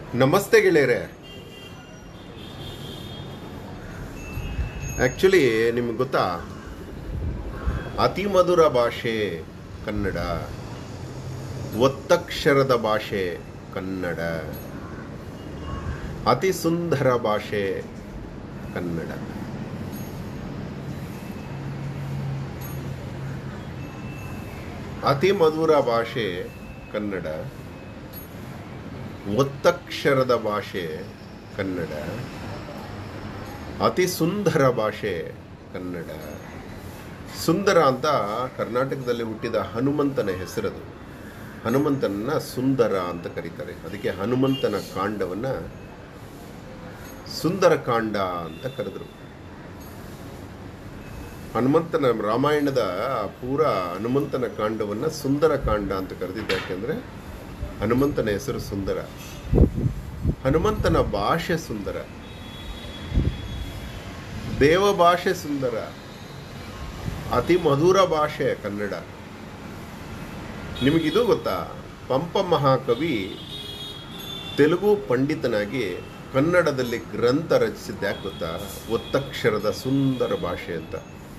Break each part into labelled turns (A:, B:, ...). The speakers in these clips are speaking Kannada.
A: ನಮಸ್ತೆ ಗೆಳೆಯರೆ ಆ್ಯಕ್ಚುಲಿ ನಿಮ್ಗೆ ಗೊತ್ತಾ ಅತಿ ಮಧುರ ಭಾಷೆ ಕನ್ನಡ ಒತ್ತಕ್ಷರದ ಭಾಷೆ ಕನ್ನಡ ಅತಿ ಸುಂದರ ಭಾಷೆ ಕನ್ನಡ ಅತಿ ಮಧುರ ಭಾಷೆ ಕನ್ನಡ ಒತ್ತಕ್ಷರದ ಭಾಷೆ ಕನ್ನಡ ಅತಿ ಸುಂದರ ಭಾಷೆ ಕನ್ನಡ ಸುಂದರ ಅಂತ ಕರ್ನಾಟಕದಲ್ಲಿ ಹುಟ್ಟಿದ ಹನುಮಂತನ ಹೆಸರದು ಹನುಮಂತನನ್ನ ಸುಂದರ ಅಂತ ಕರೀತಾರೆ ಅದಕ್ಕೆ ಹನುಮಂತನ ಕಾಂಡವನ್ನ ಸುಂದರ ಕಾಂಡ ಅಂತ ಕರೆದ್ರು ಹನುಮಂತನ ರಾಮಾಯಣದ ಪೂರ ಹನುಮಂತನ ಕಾಂಡವನ್ನ ಸುಂದರ ಕಾಂಡ ಅಂತ ಕರೆದಿದ್ದ ಯಾಕೆಂದ್ರೆ ಹನುಮಂತನ ಹೆಸರು ಸುಂದರ ಹನುಮಂತನ ಭಾಷೆ ಸುಂದರ ದೇವ ಭಾಷೆ ಸುಂದರ ಅತಿ ಮಧುರ ಭಾಷೆ ಕನ್ನಡ ನಿಮಗಿದು ಗೊತ್ತಾ ಪಂಪ ಮಹಾಕವಿ ತೆಲುಗು ಪಂಡಿತನಾಗಿ ಕನ್ನಡದಲ್ಲಿ ಗ್ರಂಥ ರಚಿಸಿದ್ದ ಯಾಕೆ ಗೊತ್ತಾ ಒತ್ತಕ್ಷರದ ಸುಂದರ ಭಾಷೆ ಅಂತ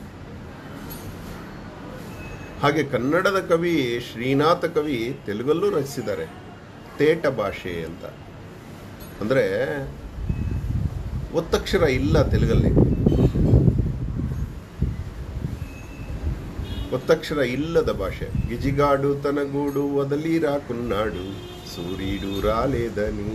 A: ಹಾಗೆ ಕನ್ನಡದ ಕವಿ ಶ್ರೀನಾಥ ಕವಿ ತೆಲುಗಲ್ಲೂ ರಚಿಸಿದ್ದಾರೆ ತೇಟ ಭಾಷೆ ಅಂತ ಅಂದರೆ ಒತ್ತಕ್ಷರ ಇಲ್ಲ ತೆಲುಗಲ್ಲಿ ಒತ್ತಕ್ಷರ ಇಲ್ಲದ ಭಾಷೆ ಗಿಜಿಗಾಡು ತನಗೂಡು ಒದಲೀರಾ ಕುನ್ನಾಡು సూర్యుడు రాలేదని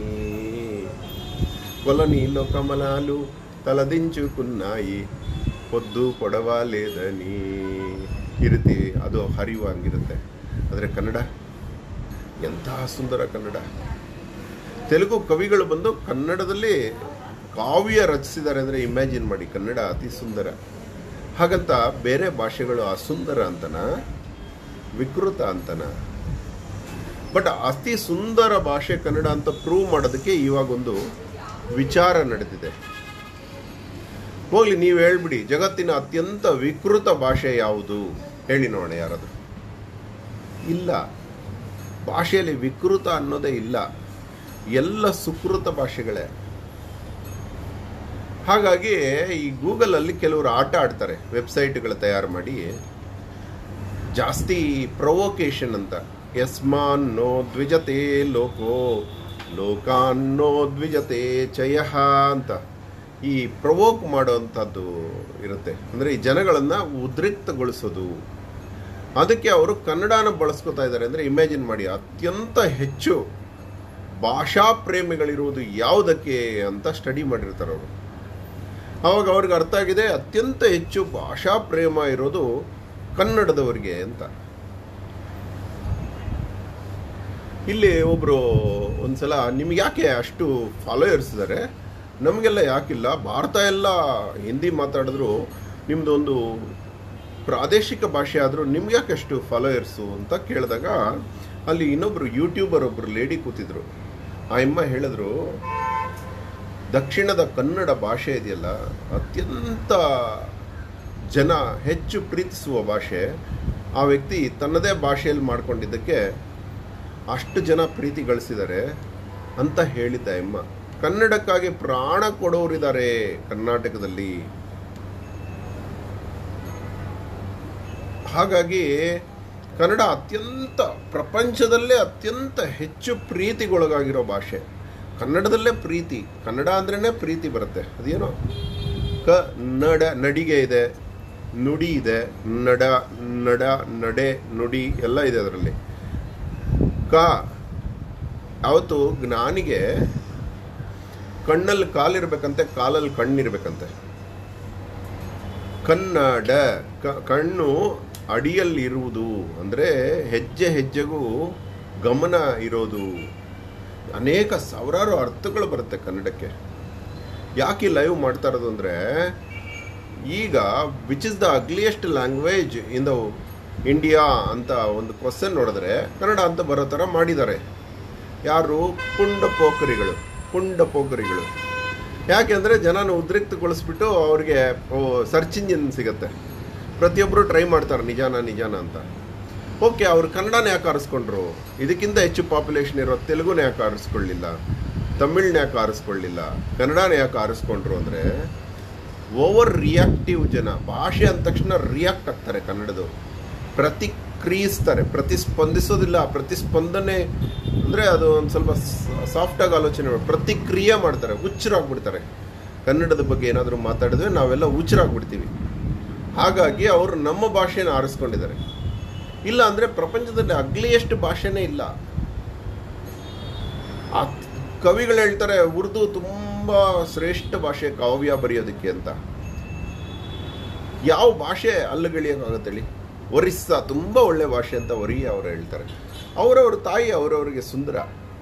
A: కొలనీలో కమలాలు తలదించుకున్నాయి పొద్దు పొడవాలేదని ಈ ರೀತಿ ಅದು ಹರಿಯುವಂಗಿರುತ್ತೆ ಆದರೆ ಕನ್ನಡ ಎಂತಹ ಸುಂದರ ಕನ್ನಡ ತೆಲುಗು ಕವಿಗಳು ಬಂದು ಕನ್ನಡದಲ್ಲಿ ಕಾವ್ಯ ರಚಿಸಿದ್ದಾರೆ ಅಂದರೆ ಇಮ್ಯಾಜಿನ್ ಮಾಡಿ ಕನ್ನಡ ಅತಿ ಸುಂದರ ಹಾಗಂತ ಬೇರೆ ಭಾಷೆಗಳು ಅಸುಂದರ ಅಂತನ ವಿಕೃತ ಅಂತನ ಬಟ್ ಅತಿ ಸುಂದರ ಭಾಷೆ ಕನ್ನಡ ಅಂತ ಪ್ರೂವ್ ಮಾಡೋದಕ್ಕೆ ಇವಾಗೊಂದು ವಿಚಾರ ನಡೆದಿದೆ ಹೋಗ್ಲಿ ನೀವು ಹೇಳ್ಬಿಡಿ ಜಗತ್ತಿನ ಅತ್ಯಂತ ವಿಕೃತ ಭಾಷೆ ಯಾವುದು ಹೇಳಿ ನೋಡೋಣ ಯಾರಾದ್ರು ಇಲ್ಲ ಭಾಷೆಯಲ್ಲಿ ವಿಕೃತ ಅನ್ನೋದೇ ಇಲ್ಲ ಎಲ್ಲ ಸುಕೃತ ಭಾಷೆಗಳೇ ಹಾಗಾಗಿ ಈ ಗೂಗಲಲ್ಲಿ ಕೆಲವರು ಆಟ ಆಡ್ತಾರೆ ವೆಬ್ಸೈಟ್ಗಳು ತಯಾರು ಮಾಡಿ ಜಾಸ್ತಿ ಪ್ರೊವೊಕೇಶನ್ ಅಂತ ಯಸ್ಮಾನ್ನೋ ದ್ವಿಜತೆ ಲೋಕೋ ಲೋಕಾನ್ನೋ ದ್ವಿಜತೆ ಚಯಃ ಅಂತ ಈ ಪ್ರವೋಕ್ ಮಾಡೋವಂಥದ್ದು ಇರುತ್ತೆ ಅಂದರೆ ಈ ಜನಗಳನ್ನು ಉದ್ರಿಕ್ತಗೊಳಿಸೋದು ಅದಕ್ಕೆ ಅವರು ಕನ್ನಡನ ಬಳಸ್ಕೊತಾ ಇದ್ದಾರೆ ಅಂದರೆ ಇಮ್ಯಾಜಿನ್ ಮಾಡಿ ಅತ್ಯಂತ ಹೆಚ್ಚು ಭಾಷಾ ಪ್ರೇಮಿಗಳಿರುವುದು ಯಾವುದಕ್ಕೆ ಅಂತ ಸ್ಟಡಿ ಮಾಡಿರ್ತಾರೆ ಅವರು ಅವಾಗ ಅವ್ರಿಗೆ ಅರ್ಥ ಆಗಿದೆ ಅತ್ಯಂತ ಹೆಚ್ಚು ಭಾಷಾ ಪ್ರೇಮ ಇರೋದು ಕನ್ನಡದವರಿಗೆ ಅಂತ ಇಲ್ಲಿ ಒಬ್ರು ಒಂದ್ಸಲ ನಿಮ್ಗೆ ಯಾಕೆ ಅಷ್ಟು ಫಾಲೋಯರ್ಸ್ ಇದ್ದಾರೆ ನಮಗೆಲ್ಲ ಯಾಕಿಲ್ಲ ಭಾರತ ಎಲ್ಲ ಹಿಂದಿ ಮಾತಾಡಿದ್ರು ನಿಮ್ದು ಒಂದು ಪ್ರಾದೇಶಿಕ ಭಾಷೆ ಆದರೂ ನಿಮ್ಗೆ ಯಾಕೆ ಅಷ್ಟು ಫಾಲೋಯರ್ಸು ಅಂತ ಕೇಳಿದಾಗ ಅಲ್ಲಿ ಇನ್ನೊಬ್ರು ಯೂಟ್ಯೂಬರ್ ಒಬ್ರು ಲೇಡಿ ಕೂತಿದ್ರು ಆ ಅಮ್ಮ ಹೇಳಿದ್ರು ದಕ್ಷಿಣದ ಕನ್ನಡ ಭಾಷೆ ಇದೆಯಲ್ಲ ಅತ್ಯಂತ ಜನ ಹೆಚ್ಚು ಪ್ರೀತಿಸುವ ಭಾಷೆ ಆ ವ್ಯಕ್ತಿ ತನ್ನದೇ ಭಾಷೆಯಲ್ಲಿ ಮಾಡ್ಕೊಂಡಿದ್ದಕ್ಕೆ ಅಷ್ಟು ಜನ ಪ್ರೀತಿ ಗಳಿಸಿದ್ದಾರೆ ಅಂತ ಹೇಳಿದ್ದ ಎಮ್ಮ ಕನ್ನಡಕ್ಕಾಗಿ ಪ್ರಾಣ ಕೊಡೋರಿದ್ದಾರೆ ಕರ್ನಾಟಕದಲ್ಲಿ ಹಾಗಾಗಿ ಕನ್ನಡ ಅತ್ಯಂತ ಪ್ರಪಂಚದಲ್ಲೇ ಅತ್ಯಂತ ಹೆಚ್ಚು ಪ್ರೀತಿಗೊಳಗಾಗಿರೋ ಭಾಷೆ ಕನ್ನಡದಲ್ಲೇ ಪ್ರೀತಿ ಕನ್ನಡ ಅಂದ್ರೇ ಪ್ರೀತಿ ಬರುತ್ತೆ ಅದೇನೋ ಕ ನಡ ನಡಿಗೆ ಇದೆ ನುಡಿ ಇದೆ ನಡ ನಡ ನಡೆ ನುಡಿ ಎಲ್ಲ ಇದೆ ಅದರಲ್ಲಿ ಕ ಯಾವತ್ತು ಜ್ಞಾನಿಗೆ ಕಣ್ಣಲ್ಲಿ ಕಾಲಿರ್ಬೇಕಂತೆ ಕಾಲಲ್ಲಿ ಕಣ್ಣಿರ್ಬೇಕಂತೆ ಕನ್ನಡ ಕ- ಕಣ್ಣು ಅಡಿಯಲ್ಲಿ ಇರುವುದು ಅಂದರೆ ಹೆಜ್ಜೆ ಹೆಜ್ಜೆಗೂ ಗಮನ ಇರೋದು ಅನೇಕ ಸಾವಿರಾರು ಅರ್ಥಗಳು ಬರುತ್ತೆ ಕನ್ನಡಕ್ಕೆ ಯಾಕೆ ಲೈವ್ ಮಾಡ್ತಾ ಇರೋದು ಅಂದರೆ ಈಗ which is the ugliest language in the India ಅಂತ ಒಂದು ಕ್ವಶನ್ ನೋಡಿದ್ರೆ ಕನ್ನಡ ಅಂತ ಬರೋ ಥರ ಮಾಡಿದ್ದಾರೆ ಯಾರು ಪುಂಡ ಪೋಖರಿಗಳು ಪುಂಡ ಪೋಖರಿಗಳು ಯಾಕೆಂದರೆ ಜನನ ಉದ್ರಿಕ್ತಗೊಳಿಸ್ಬಿಟ್ಟು ಅವ್ರಿಗೆ ಸರ್ಚ್ ಇಂಜಿನ್ ಸಿಗುತ್ತೆ ಪ್ರತಿಯೊಬ್ಬರು ಟ್ರೈ ಮಾಡ್ತಾರೆ ನಿಜಾನ ನಿಜಾನ ಅಂತ ಓಕೆ ಅವ್ರು ಕನ್ನಡನ ಯಾಕೆ ಆರಿಸ್ಕೊಂಡ್ರು ಇದಕ್ಕಿಂತ ಹೆಚ್ಚು ಪಾಪ್ಯುಲೇಷನ್ ಇರೋ ತೆಲುಗುನ ಯಾಕೆ ಆರಿಸ್ಕೊಳ್ಳಿಲ್ಲ ತಮಿಳ್ನ ಯಾಕೆ ಆರಿಸ್ಕೊಳ್ಳಿಲ್ಲ ಕನ್ನಡನ ಯಾಕೆ ಆರಿಸ್ಕೊಂಡ್ರು ಅಂದರೆ ಓವರ್ ರಿಯಾಕ್ಟಿವ್ ಜನ ಭಾಷೆ ಅಂದ ತಕ್ಷಣ ರಿಯಾಕ್ಟ್ ಆಗ್ತಾರೆ ಕನ್ನಡದವರು ಪ್ರತಿಕ್ರಿಯಿಸ್ತಾರೆ ಪ್ರತಿಸ್ಪಂದಿಸೋದಿಲ್ಲ ಪ್ರತಿಸ್ಪಂದನೆ ಅಂದರೆ ಅದು ಒಂದು ಸ್ವಲ್ಪ ಸಾಫ್ಟಾಗಿ ಆಲೋಚನೆ ಮಾಡಿ ಪ್ರತಿಕ್ರಿಯೆ ಮಾಡ್ತಾರೆ ಹುಚ್ಚರಾಗ್ಬಿಡ್ತಾರೆ ಕನ್ನಡದ ಬಗ್ಗೆ ಏನಾದರೂ ಮಾತಾಡಿದ್ರೆ ನಾವೆಲ್ಲ ಹುಚ್ಚರಾಗ್ಬಿಡ್ತೀವಿ ಹಾಗಾಗಿ ಅವರು ನಮ್ಮ ಭಾಷೆನ ಆರಿಸ್ಕೊಂಡಿದ್ದಾರೆ ಇಲ್ಲ ಅಂದರೆ ಪ್ರಪಂಚದಲ್ಲಿ ಅಗ್ಲಿಯಷ್ಟು ಭಾಷೆನೇ ಇಲ್ಲ ಆ ಕವಿಗಳು ಹೇಳ್ತಾರೆ ಉರ್ದು ತುಂಬ ಶ್ರೇಷ್ಠ ಭಾಷೆ ಕಾವ್ಯ ಬರೆಯೋದಕ್ಕೆ ಅಂತ ಯಾವ ಭಾಷೆ ಅಲ್ಲಗಳಿಯೋಕ್ಕಾಗತ್ತೆ ಹೇಳಿ ಒರಿಸ್ಸಾ ತುಂಬ ಒಳ್ಳೆ ಭಾಷೆ ಅಂತ ಒರಿ ಅವರು ಹೇಳ್ತಾರೆ ಅವರವ್ರ ತಾಯಿ ಅವರವರಿಗೆ ಸುಂದರ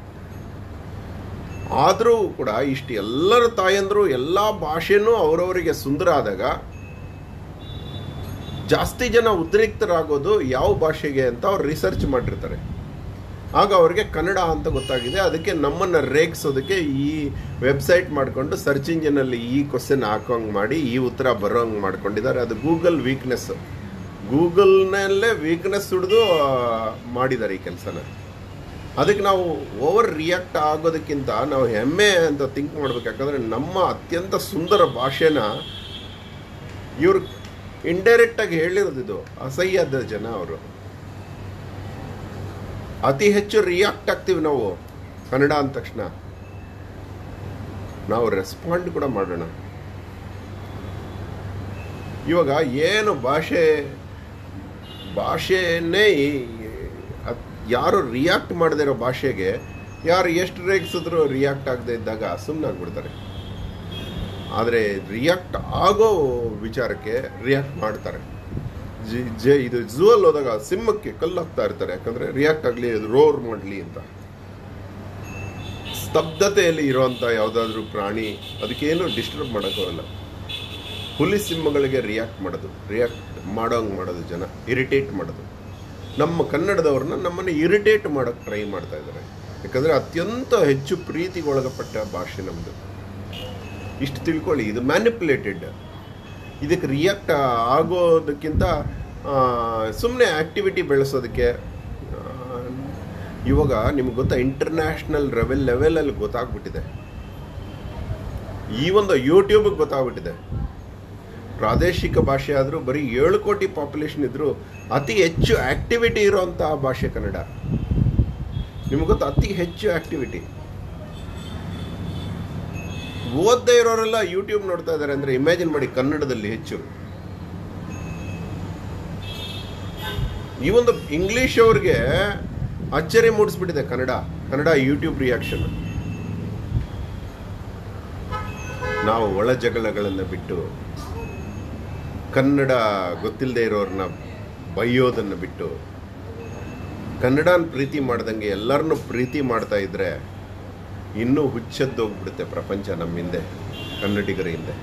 A: ಆದರೂ ಕೂಡ ಇಷ್ಟು ಎಲ್ಲರ ತಾಯಂದರು ಎಲ್ಲ ಭಾಷೆನೂ ಅವರವರಿಗೆ ಸುಂದರ ಆದಾಗ ಜಾಸ್ತಿ ಜನ ಉದ್ರಿಕ್ತರಾಗೋದು ಯಾವ ಭಾಷೆಗೆ ಅಂತ ಅವ್ರು ರಿಸರ್ಚ್ ಮಾಡಿರ್ತಾರೆ ಆಗ ಅವ್ರಿಗೆ ಕನ್ನಡ ಅಂತ ಗೊತ್ತಾಗಿದೆ ಅದಕ್ಕೆ ನಮ್ಮನ್ನು ರೇಗಿಸೋದಕ್ಕೆ ಈ ವೆಬ್ಸೈಟ್ ಮಾಡಿಕೊಂಡು ಸರ್ಚ್ ಇಂಜಿನಲ್ಲಿ ಈ ಕ್ವಶನ್ ಹಾಕೋಂಗೆ ಮಾಡಿ ಈ ಉತ್ತರ ಬರೋಂಗೆ ಮಾಡ್ಕೊಂಡಿದ್ದಾರೆ ಅದು ಗೂಗಲ್ ವೀಕ್ನೆಸ್ ಗೂಗಲ್ನಲ್ಲೇ ವೀಕ್ನೆಸ್ ಹಿಡಿದು ಮಾಡಿದ್ದಾರೆ ಈ ಕೆಲಸನ ಅದಕ್ಕೆ ನಾವು ಓವರ್ ರಿಯಾಕ್ಟ್ ಆಗೋದಕ್ಕಿಂತ ನಾವು ಹೆಮ್ಮೆ ಅಂತ ಥಿಂಕ್ ಮಾಡ್ಬೇಕು ಯಾಕಂದರೆ ನಮ್ಮ ಅತ್ಯಂತ ಸುಂದರ ಭಾಷೆನ ಇವ್ರು ಇಂಡೈರೆಕ್ಟಾಗಿ ಹೇಳಿರೋದಿದು ಅಸಹ್ಯದ ಜನ ಅವರು ಅತಿ ಹೆಚ್ಚು ರಿಯಾಕ್ಟ್ ಆಗ್ತೀವಿ ನಾವು ಕನ್ನಡ ಅಂದ ತಕ್ಷಣ ನಾವು ರೆಸ್ಪಾಂಡ್ ಕೂಡ ಮಾಡೋಣ ಇವಾಗ ಏನು ಭಾಷೆ ಭಾಷೆನೇ ಈ- ಅದ್- ಯಾರು ರಿಯಾಕ್ಟ್ ಮಾಡದೇ ಇರೋ ಭಾಷೆಗೆ ಯಾರು ಎಷ್ಟು ರೇಗಿಸಿದ್ರು ರಿಯಾಕ್ಟ್ ಆಗದೆ ಇದ್ದಾಗ ಸುಮ್ಮನೆ ಆಗ್ಬಿಡ್ತಾರೆ ಆದರೆ ರಿಯಾಕ್ಟ್ ಆಗೋ ವಿಚಾರಕ್ಕೆ ರಿಯಾಕ್ಟ್ ಮಾಡ್ತಾರೆ ಜಿ ಜೆ ಇದು ಝೂ ಅಲ್ಲಿ ಹೋದಾಗ ಸಿಂಹಕ್ಕೆ ಕಲ್ಲು ಹಾಕ್ತಾ ಇರ್ತಾರೆ ಯಾಕಂದ್ರೆ ರಿಯಾಕ್ಟ್ ಆಗಲಿ ಅದು ರೋರ್ ಮಾಡಲಿ ಅಂತ ಸ್ತಬ್ಧತೆಯಲ್ಲಿ ಇರುವಂಥ ಯಾವುದಾದ್ರೂ ಪ್ರಾಣಿ ಅದಕ್ಕೇನು ಡಿಸ್ಟರ್ಬ್ ಮಾಡೋಕ್ಕಾಗಲ್ಲ ಹುಲಿ ಸಿಂಹಗಳಿಗೆ ರಿಯಾಕ್ಟ್ ಮಾಡೋದು ರಿಯಾಕ್ಟ್ ಮಾಡೋಂಗೆ ಮಾಡೋದು ಜನ ಇರಿಟೇಟ್ ಮಾಡೋದು ನಮ್ಮ ಕನ್ನಡದವ್ರನ್ನ ನಮ್ಮನ್ನು ಇರಿಟೇಟ್ ಮಾಡೋಕ್ಕೆ ಟ್ರೈ ಮಾಡ್ತಾ ಇದ್ದಾರೆ ಯಾಕಂದರೆ ಅತ್ಯಂತ ಹೆಚ್ಚು ಪ್ರೀತಿಗೊಳಗಪಟ್ಟ ಭಾಷೆ ನಮ್ಮದು ಇಷ್ಟು ತಿಳ್ಕೊಳ್ಳಿ ಇದು ಮ್ಯಾನಿಪುಲೇಟೆಡ್ ಇದಕ್ಕೆ ರಿಯಾಕ್ಟ್ ಆಗೋದಕ್ಕಿಂತ ಸುಮ್ಮನೆ ಆ್ಯಕ್ಟಿವಿಟಿ ಬೆಳೆಸೋದಕ್ಕೆ ಆ, ಇವಾಗ ನಿಮ್ಗೆ ಗೊತ್ತಾ ಇಂಟರ್ನ್ಯಾಷನಲ್ ಲೆವೆಲ್ ಲೆವೆಲಲ್ಲಿ ಗೊತ್ತಾಗ್ಬಿಟ್ಟಿದೆ ಈ ಒಂದು ಯೂಟ್ಯೂಬ್ಗೆ ಗೊತ್ತಾಗ್ಬಿಟ್ಟಿದೆ ಪ್ರಾದೇಶಿಕ ಭಾಷೆ ಆದರೂ ಬರೀ ಏಳು ಕೋಟಿ ಪಾಪ್ಯುಲೇಷನ್ ಇದ್ದರೂ ಅತಿ ಹೆಚ್ಚು ಆ್ಯಕ್ಟಿವಿಟಿ ಇರೋಂಥ ಭಾಷೆ ಕನ್ನಡ ನಿಮ್ಗೆ ಗೊತ್ತಾ ಅತಿ ಹೆಚ್ಚು ಆ್ಯಕ್ಟಿವಿಟಿ ಓದದೇ ಇರೋರೆಲ್ಲ ಯೂಟ್ಯೂಬ್ ನೋಡ್ತಾ ಇದ್ದಾರೆ ಅಂದರೆ ಇಮ್ಯಾಜಿನ್ ಮಾಡಿ ಕನ್ನಡದಲ್ಲಿ ಹೆಚ್ಚು ಈ ಒಂದು ಇಂಗ್ಲಿಷ್ ಅವ್ರಿಗೆ ಅಚ್ಚರಿ ಮೂಡಿಸ್ಬಿಟ್ಟಿದೆ ಕನ್ನಡ ಕನ್ನಡ ಯೂಟ್ಯೂಬ್ ರಿಯಾಕ್ಷನ್ ನಾವು ಒಳ ಜಗಳಗಳನ್ನು ಬಿಟ್ಟು ಕನ್ನಡ ಗೊತ್ತಿಲ್ಲದೆ ಇರೋರನ್ನ ಬೈಯೋದನ್ನು ಬಿಟ್ಟು ಕನ್ನಡನ ಪ್ರೀತಿ ಮಾಡ್ದಂಗೆ ಎಲ್ಲರನ್ನೂ ಪ್ರೀತಿ ಮಾಡ್ತಾ ಇದ್ರೆ ಇನ್ನೂ ಹುಚ್ಚದ್ದೋಗ್ಬಿಡುತ್ತೆ ಪ್ರಪಂಚ ನಮ್ಮ ಹಿಂದೆ ಕನ್ನಡಿಗರ ಹಿಂದೆ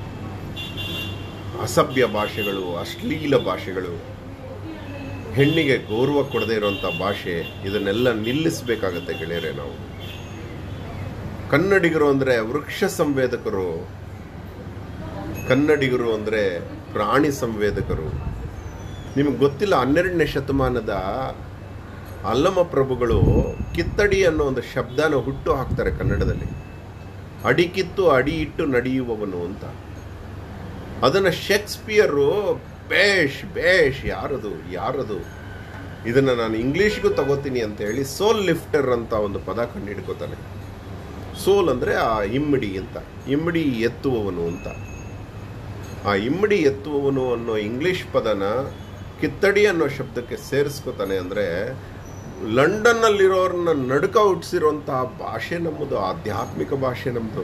A: ಅಸಭ್ಯ ಭಾಷೆಗಳು ಅಶ್ಲೀಲ ಭಾಷೆಗಳು ಹೆಣ್ಣಿಗೆ ಗೌರವ ಕೊಡದೇ ಇರುವಂಥ ಭಾಷೆ ಇದನ್ನೆಲ್ಲ ನಿಲ್ಲಿಸಬೇಕಾಗತ್ತೆ ಗೆಳೆಯರೆ ನಾವು ಕನ್ನಡಿಗರು ಅಂದರೆ ವೃಕ್ಷ ಸಂವೇದಕರು ಕನ್ನಡಿಗರು ಅಂದರೆ ಪ್ರಾಣಿ ಸಂವೇದಕರು ನಿಮಗೆ ಗೊತ್ತಿಲ್ಲ ಹನ್ನೆರಡನೇ ಶತಮಾನದ ಅಲ್ಲಮ ಪ್ರಭುಗಳು ಕಿತ್ತಡಿ ಅನ್ನೋ ಒಂದು ಶಬ್ದನ ಹುಟ್ಟು ಹಾಕ್ತಾರೆ ಕನ್ನಡದಲ್ಲಿ ಅಡಿ ಕಿತ್ತು ಅಡಿ ಇಟ್ಟು ನಡೆಯುವವನು ಅಂತ ಅದನ್ನು ಶೇಕ್ಸ್ಪಿಯರು ಬೇಷ್ ಬೇಷ್ ಯಾರದು ಯಾರದು ಇದನ್ನು ನಾನು ಇಂಗ್ಲೀಷ್ಗೂ ತಗೋತೀನಿ ಅಂತ ಹೇಳಿ ಸೋಲ್ ಲಿಫ್ಟರ್ ಅಂತ ಒಂದು ಪದ ಕಂಡು ಹಿಡ್ಕೋತಾನೆ ಸೋಲ್ ಅಂದರೆ ಆ ಇಮ್ಮಡಿ ಅಂತ ಇಮ್ಮಡಿ ಎತ್ತುವವನು ಅಂತ ಆ ಇಮ್ಮಡಿ ಎತ್ತುವವನು ಅನ್ನೋ ಇಂಗ್ಲಿಷ್ ಪದನ ಕಿತ್ತಡಿ ಅನ್ನೋ ಶಬ್ದಕ್ಕೆ ಸೇರಿಸ್ಕೋತಾನೆ ಅಂದರೆ ಲಂಡನ್ನಲ್ಲಿರೋರನ್ನ ನಡುಕ ಹುಟ್ಟಿಸಿರುವಂತಹ ಭಾಷೆ ನಮ್ಮದು ಆಧ್ಯಾತ್ಮಿಕ ಭಾಷೆ ನಮ್ಮದು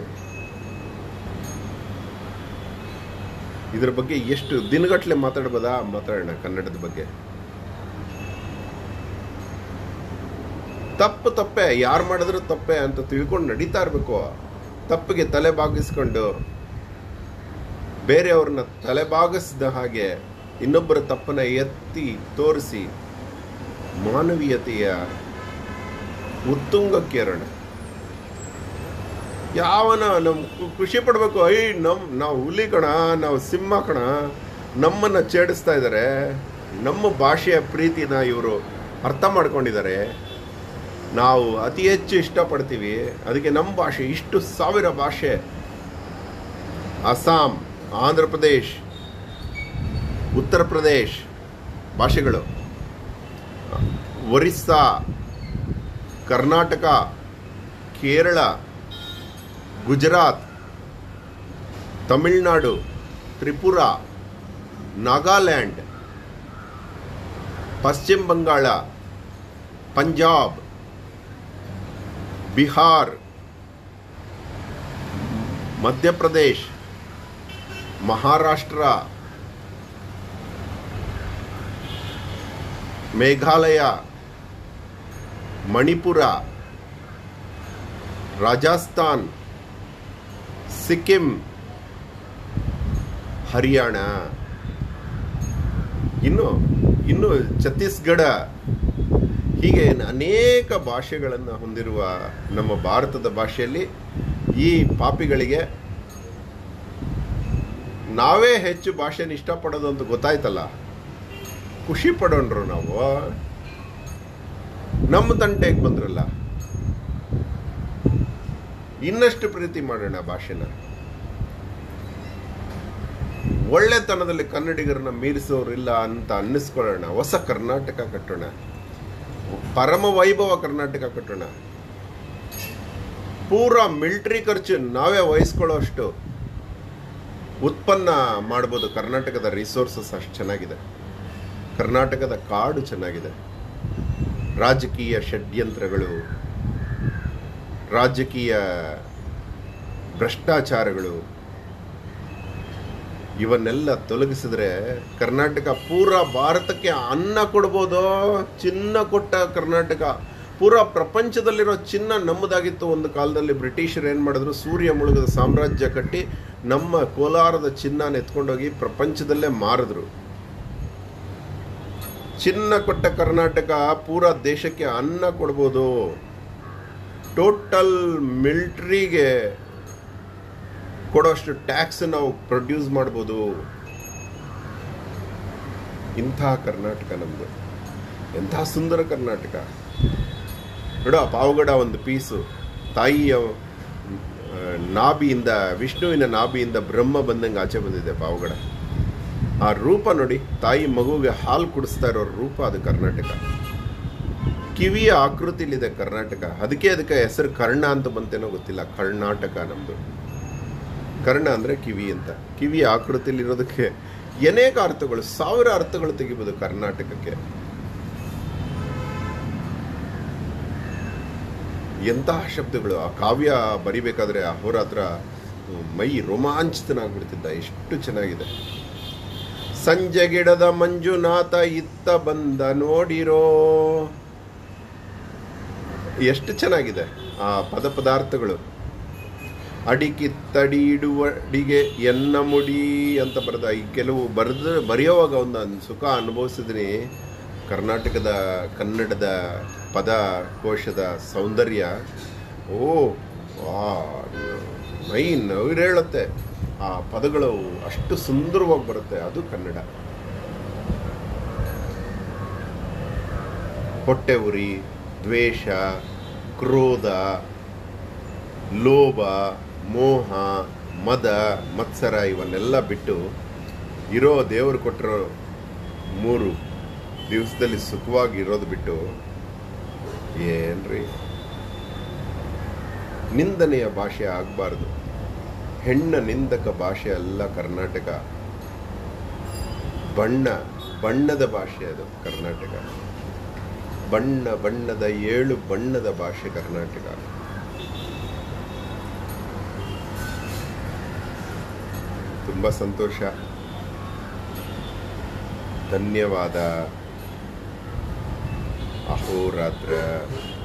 A: ಇದ್ರ ಬಗ್ಗೆ ಎಷ್ಟು ದಿನಗಟ್ಟಲೆ ಮಾತಾಡ್ಬೋದಾ ಮಾತಾಡೋಣ ಕನ್ನಡದ ಬಗ್ಗೆ ತಪ್ಪು ತಪ್ಪೆ ಯಾರು ಮಾಡಿದ್ರು ತಪ್ಪೆ ಅಂತ ತಿಳ್ಕೊಂಡು ನಡೀತಾ ಇರಬೇಕು ತಪ್ಪಿಗೆ ತಲೆ ಬಾಗಿಸ್ಕೊಂಡು ಬೇರೆಯವ್ರನ್ನ ತಲೆ ಬಾಗಿಸಿದ ಹಾಗೆ ಇನ್ನೊಬ್ಬರ ತಪ್ಪನ್ನ ಎತ್ತಿ ತೋರಿಸಿ ಮಾನವೀಯತೆಯ ಉತ್ತುಂಗಕ್ಕೇರೋಣ ಯಾವನ ನಮ್ ಖು- ಖುಷಿ ಪಡ್ಬೇಕು ಐ ನಮ್ ನಾವು ಹುಲಿ ಕಣ ನಾವು ಸಿಂಹ ಕಣ ನಮ್ಮನ್ನ ಛೇಡಿಸ್ತಾ ಇದ್ದಾರೆ ನಮ್ಮ ಭಾಷೆಯ ಪ್ರೀತಿನ ಇವರು ಅರ್ಥ ಮಾಡ್ಕೊಂಡಿದ್ದಾರೆ ನಾವು ಅತಿ ಹೆಚ್ಚು ಇಷ್ಟಪಡ್ತೀವಿ ಅದಕ್ಕೆ ನಮ್ಮ ಭಾಷೆ ಇಷ್ಟು ಸಾವಿರ ಭಾಷೆ ಅಸ್ಸಾಂ ಆಂಧ್ರ ಪ್ರದೇಶ್ ಉತ್ತರ ಪ್ರದೇಶ್ ಭಾಷೆಗಳು ಒರಿಸ್ಸಾ ಕರ್ನಾಟಕ ಕೇರಳ ಗುಜರಾತ್ ತಮಿಳುನಾಡು ತ್ರಿಪುರ ನಾಗಾಲ್ಯಾಂಡ್ ಪಶ್ಚಿಮ ಬಂಗಾಳ ಪಂಜಾಬ್ ಬಿಹಾರ್ ಮಧ್ಯಪ್ರದೇಶ್ ಮಹಾರಾಷ್ಟ್ರ ಮೇಘಾಲಯ ಮಣಿಪುರ ರಾಜಸ್ಥಾನ್ ಸಿಕ್ಕಿಂ ಹರಿಯಾಣ ಇನ್ನು ಇನ್ನು ಛತ್ತೀಸ್ಗಢ ಹೀಗೆ ಅನೇಕ ಭಾಷೆಗಳನ್ನು ಹೊಂದಿರುವ ನಮ್ಮ ಭಾರತದ ಭಾಷೆಯಲ್ಲಿ ಈ ಪಾಪಿಗಳಿಗೆ ನಾವೇ ಹೆಚ್ಚು ಭಾಷೆನ ಇಷ್ಟಪಡೋದು ಅಂತ ಗೊತ್ತಾಯ್ತಲ್ಲ ಖುಷಿ ಪಡೋಣ್ರು ನಾವು ನಮ್ಮ ತಂಟೆಗೆ ಬಂದ್ರಲ್ಲ ಇನ್ನಷ್ಟು ಪ್ರೀತಿ ಮಾಡೋಣ ಭಾಷೆನ ಒಳ್ಳೆತನದಲ್ಲಿ ಕನ್ನಡಿಗರನ್ನ ಮೀರಿಸೋರಿಲ್ಲ ಅಂತ ಅನ್ನಿಸ್ಕೊಳ್ಳೋಣ ಹೊಸ ಕರ್ನಾಟಕ ಕಟ್ಟೋಣ ಪರಮ ವೈಭವ ಕರ್ನಾಟಕ ಕಟ್ಟೋಣ ಪೂರ ಮಿಲ್ಟ್ರಿ ಖರ್ಚು ನಾವೇ ವಹಿಸ್ಕೊಳ್ಳೋ ಅಷ್ಟು ಉತ್ಪನ್ನ ಮಾಡ್ಬೋದು ಕರ್ನಾಟಕದ ರಿಸೋರ್ಸಸ್ ಅಷ್ಟು ಚೆನ್ನಾಗಿದೆ ಕರ್ನಾಟಕದ ಕಾಡು ಚೆನ್ನಾಗಿದೆ ರಾಜಕೀಯ ಷಡ್ಯಂತ್ರಗಳು ರಾಜಕೀಯ ಭ್ರಷ್ಟಾಚಾರಗಳು ಇವನ್ನೆಲ್ಲ ತೊಲಗಿಸಿದ್ರೆ ಕರ್ನಾಟಕ ಪೂರ ಭಾರತಕ್ಕೆ ಅನ್ನ ಕೊಡ್ಬೋದು ಚಿನ್ನ ಕೊಟ್ಟ ಕರ್ನಾಟಕ ಪೂರ ಪ್ರಪಂಚದಲ್ಲಿರೋ ಚಿನ್ನ ನಮ್ಮದಾಗಿತ್ತು ಒಂದು ಕಾಲದಲ್ಲಿ ಬ್ರಿಟಿಷರು ಏನು ಮಾಡಿದ್ರು ಸೂರ್ಯ ಮುಳುಗದ ಸಾಮ್ರಾಜ್ಯ ಕಟ್ಟಿ ನಮ್ಮ ಕೋಲಾರದ ಚಿನ್ನ ಎತ್ಕೊಂಡೋಗಿ ಪ್ರಪಂಚದಲ್ಲೇ ಮಾರಿದ್ರು ಚಿನ್ನ ಕೊಟ್ಟ ಕರ್ನಾಟಕ ಪೂರ ದೇಶಕ್ಕೆ ಅನ್ನ ಕೊಡ್ಬೋದು ಟೋಟಲ್ ಮಿಲ್ಟ್ರಿಗೆ ಕೊಡೋಷ್ಟು ಟ್ಯಾಕ್ಸ್ ನಾವು ಪ್ರೊಡ್ಯೂಸ್ ಮಾಡ್ಬೋದು ಇಂಥ ಕರ್ನಾಟಕ ನಮ್ಮದು ಎಂಥ ಸುಂದರ ಕರ್ನಾಟಕ ನೋಡು ಆ ಪಾವಗಡ ಒಂದು ಪೀಸು ತಾಯಿಯ ಆ, ನಾಭಿಯಿಂದ ವಿಷ್ಣುವಿನ ನಾಭಿಯಿಂದ ಬ್ರಹ್ಮ ಬಂದಂಗೆ ಆಚೆ ಬಂದಿದೆ ಪಾವಗಡ ಆ ರೂಪ ನೋಡಿ ತಾಯಿ ಮಗುವಿಗೆ ಹಾಲು ಕುಡಿಸ್ತಾ ಇರೋ ರೂಪ ಅದು ಕರ್ನಾಟಕ ಕಿವಿಯ ಆಕೃತಿಲಿದೆ ಕರ್ನಾಟಕ ಅದಕ್ಕೆ ಅದಕ್ಕೆ ಹೆಸರು ಕರ್ಣ ಅಂತ ಬಂತೇನೋ ಗೊತ್ತಿಲ್ಲ ಕರ್ನಾಟಕ ನಮ್ಮದು ಕರ್ಣ ಅಂದರೆ ಕಿವಿ ಅಂತ ಕಿವಿಯ ಆಕೃತಿಲಿರೋದಕ್ಕೆ ಅನೇಕ ಅರ್ಥಗಳು ಸಾವಿರ ಅರ್ಥಗಳು ತೆಗಿಬೋದು ಕರ್ನಾಟಕಕ್ಕೆ ಎಂತಹ ಶಬ್ದಗಳು ಆ ಕಾವ್ಯ ಬರಿಬೇಕಾದ್ರೆ ಅಹೋರಾತ್ರ ಮೈ ರೋಮಾಂಚಿತನಾಗ್ಬಿಡ್ತಿದ್ದ ಎಷ್ಟು ಚೆನ್ನಾಗಿದೆ ಸಂಜೆ ಗಿಡದ ಮಂಜುನಾಥ ಇತ್ತ ಬಂದ ನೋಡಿರೋ ಎಷ್ಟು ಚೆನ್ನಾಗಿದೆ ಆ ಪದ ಪದಾರ್ಥಗಳು ಅಡಿಕಿತ್ತಡಿ ಇಡುವಡಿಗೆ ಎನ್ನ ಮುಡಿ ಅಂತ ಬರೆದ ಈ ಕೆಲವು ಬರೆದು ಬರೆಯೋವಾಗ ಒಂದು ಸುಖ ಅನುಭವಿಸಿದ್ದೀನಿ ಕರ್ನಾಟಕದ ಕನ್ನಡದ ಪದ ಕೋಶದ ಸೌಂದರ್ಯ ಓ ವಾ ಮೈ ನವಿರೇಳುತ್ತೆ ಆ ಪದಗಳು ಅಷ್ಟು ಸುಂದರವಾಗಿ ಬರುತ್ತೆ ಅದು ಕನ್ನಡ ಹೊಟ್ಟೆ ಉರಿ ದ್ವೇಷ ಕ್ರೋಧ ಲೋಭ ಮೋಹ ಮದ ಮತ್ಸರ ಇವನ್ನೆಲ್ಲ ಬಿಟ್ಟು ಇರೋ ದೇವರು ಕೊಟ್ಟಿರೋ ಮೂರು ದಿವಸದಲ್ಲಿ ಸುಖವಾಗಿ ಇರೋದು ಬಿಟ್ಟು ಏನ್ರಿ ನಿಂದನೆಯ ಭಾಷೆ ಆಗಬಾರ್ದು ಹೆಣ್ಣ ನಿಂದಕ ಭಾಷೆ ಅಲ್ಲ ಕರ್ನಾಟಕ ಬಣ್ಣ ಬಣ್ಣದ ಭಾಷೆ ಅದು ಕರ್ನಾಟಕ ಬಣ್ಣ ಬಣ್ಣದ ಏಳು ಬಣ್ಣದ ಭಾಷೆ ಕರ್ನಾಟಕ ತುಂಬ ಸಂತೋಷ ಧನ್ಯವಾದ ಅಹೋರಾತ್ರ